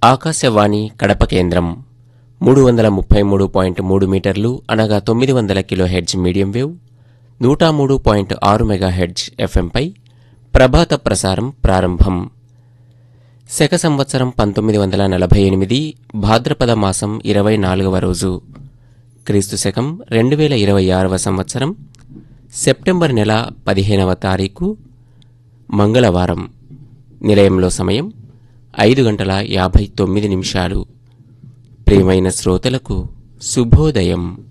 ఆకాశవాణి కడప కేంద్రం మూడు వందల ముప్పై మూడు పాయింట్ మూడు మీటర్లు అనగా తొమ్మిది వందల కిలో హెడ్జ్ మీడియం వేవ్ నూట మూడు పాయింట్ ఆరు మెగా హెడ్జ్ ఎఫ్ఎంపై ప్రభాత ప్రసారం ప్రారంభం శక సంవత్సరం పంతొమ్మిది వందల నలభై ఎనిమిది భాద్రపద మాసం ఇరవై నాలుగవ రోజు క్రీస్తు శకం రెండు వేల ఇరవై ఆరవ సంవత్సరం సెప్టెంబర్ నెల పదిహేనవ తారీఖు మంగళవారం నిలయంలో సమయం ఐదు గంటల యాభై తొమ్మిది నిమిషాలు ప్రియమైన శ్రోతలకు శుభోదయం